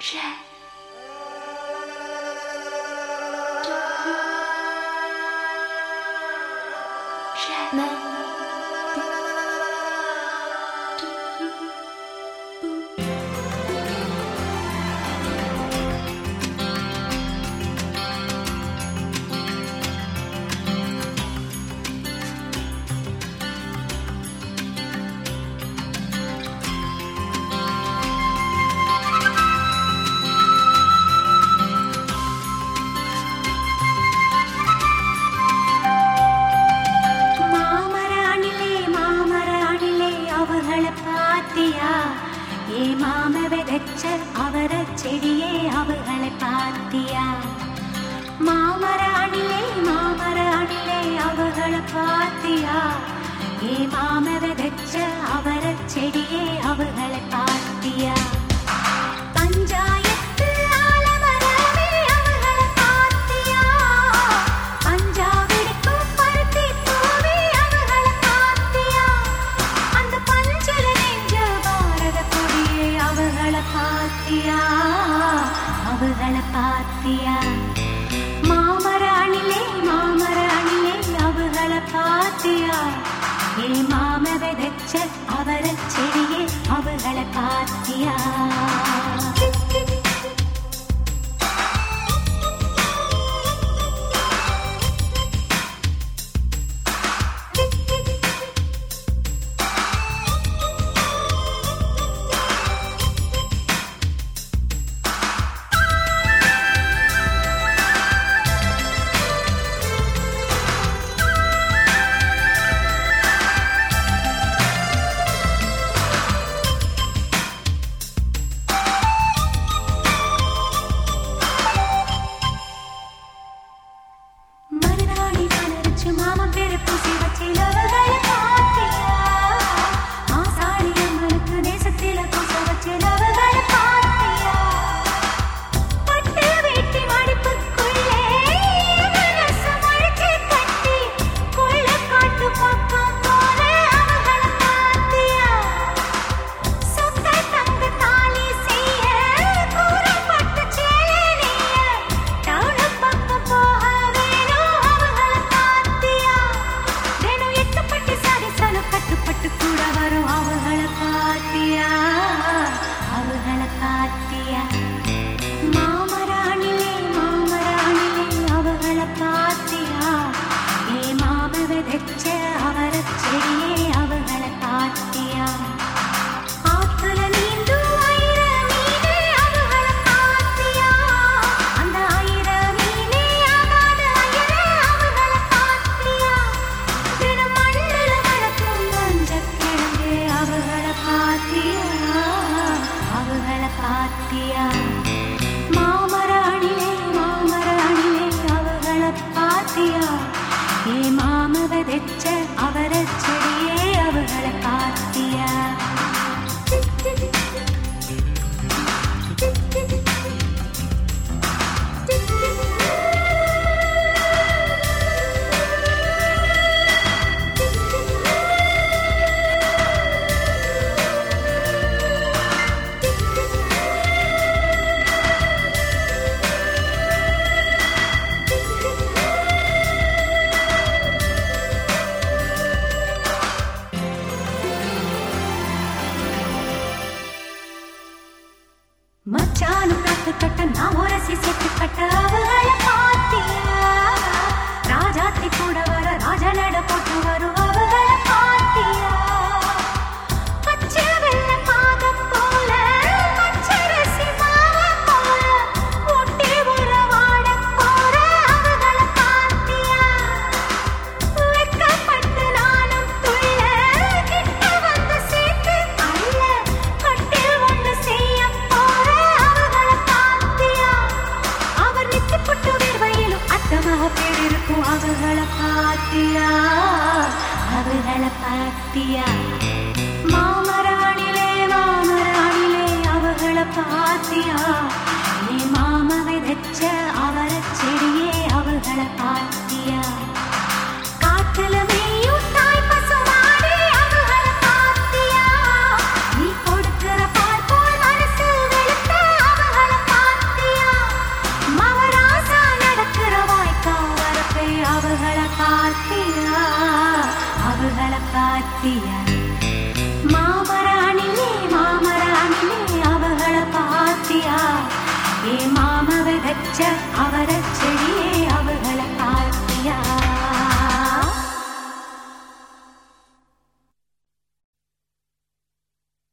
மாமராணிலே மாமராணிலே அவங்கள பாத்தியா ஏ மாம விதைச்ச அவர செடியே அவங்கள பாத்தியா மாமராணிலே மாமராணிலே அவங்கள பாத்தியா ஏ மாம விதைச்ச அவர செடியே அவங்கள பாத்தியா பஞ்சாயத்து ஆலமரமே அவங்கள பாத்தியா பஞ்சாவிற்கும் பருத்தி பூவே அவங்கள பாத்தியா அந்த பஞ்சல நெஞ்ச பாரத கொடியே அவங்கள பாத்தியா அவங்கள பாத்தியா மாமராணிலே மாமராணிலே அவங்கள பாத்தியா ஏ மாம விதைச்ச அவர செடியே அவங்கள பாத்தியா மருதாணி மலர்ச்சி மாமன் பேரு பூசி வச்சு லவகளை பாத்தியா ஆசாரி அம்மனுக்கு தேசத்தில பூச வச்சு லவகளை பாத்தியா பட்டு வேட்டி மடிப்புக்குள்ளே மனசு மழைச்சு கட்டி கொள்ள காட்டு பக்கம் போல அவங்கள பாத்தியா சொக்க தங்க தாலி செய்ய கூறப்பட்ட சேலைய டவுனு பக்கம் போக வேணும் அவங்கள பாத்தியா வேணும் எட்டுப்பட்டு சாரி சல கட்டுப்பட்டு கூட வரும் அவங்கள பாத்தியா அவங்கள பாத்தியா மாமராணிலே மாமராணிலே அவங்கள பாத்தியா ஏ மாம விதைச்ச அவர செடியே அவங்கள பாத்தியா ஆத்துல நீந்தும் ஆயிர மீனே அவங்கள பாத்தியா அந்த ஆயிர மீனே ஆகாத ஐயரே அவங்கள பாத்தியா தினம் மண்ணுல வளர்க்கும் மஞ்சக்கிழங்கு அவங்கள பாத்தியா அவங்கள பாத்தியா மாமராணிலே மாமராணிலே அவங்கள பாத்தியா ஏ மாம விதைச்ச அவர செடியே அவங்கள பாத்தியா மச்சானு கட்டு கட்ட நான் உரசி செட்டு கட்ட அவங்கள பாத்தியா ராஜாத்தி கூட வர ராஜ நட போட்டு வரும் அவங்கள பாத்தியா பச்சை வெள்ள பாகம் போல பச்சரிசி மாவு போல ஒட்டி உறவாட போற அவங்கள பாத்தியா வெட்கப்பட்டு நானும் துள்ள கிட்ட வந்து சேர்த்து அள்ள கட்டில் ஒன்று செய்ய போற அவங்கள பாத்தியா அவர் நித்து புட்டு வேர்வையிலும் அத்தமாக பேர் இருக்கும் அவங்கள பாத்தியா அவங்கள பாத்தியா மாமராணிலே மாமராணிலே அவங்கள பாத்தியா நீ மாம விதைச்ச அவர செடியே அவங்கள பாத்தியா காட்டுல மேயும் தாய் பசுமாடே அவங்கள பாத்தியா நீ கொடுக்கிற பால் போல் மனசு வெளுத்த அவங்கள பாத்தியா அவங்கள பாத்தியா மாமராணிலே மாமராணிலே அவங்கள பாத்தியா ஏ மாம விதச்ச அவரச்ச